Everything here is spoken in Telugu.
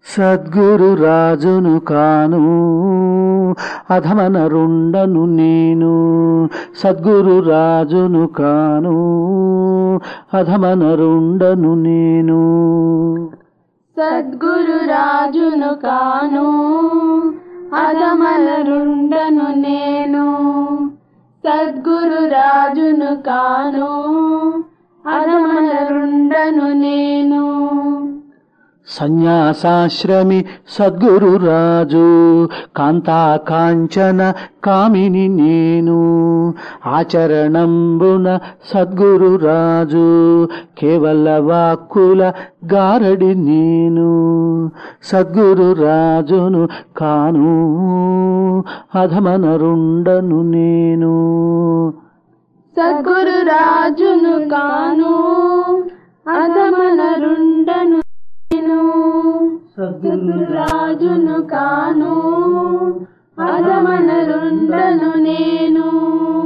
సద్గురు రాజును కాను అధమనరుండను నేను సద్గురు రాజును కాను అధమనరుండను నేను సద్గురు రాజును కాను అధమనరుండను నేను సద్గురు రాజును కాను అధమనరుండను నేను సన్యాసాశ్రమి సద్గురు రాజు కాంతా కాంచన కామిని నేను ఆచరణంబున సద్గురు రాజు కేవల వాక్కుల గారడి నేను సద్గురు రాజును కాను అధమనరుండను నేను సద్గురు రాజును కాను అధమనరుండను నేను సద్గురు రాజును కాను అధమనరుండను నేను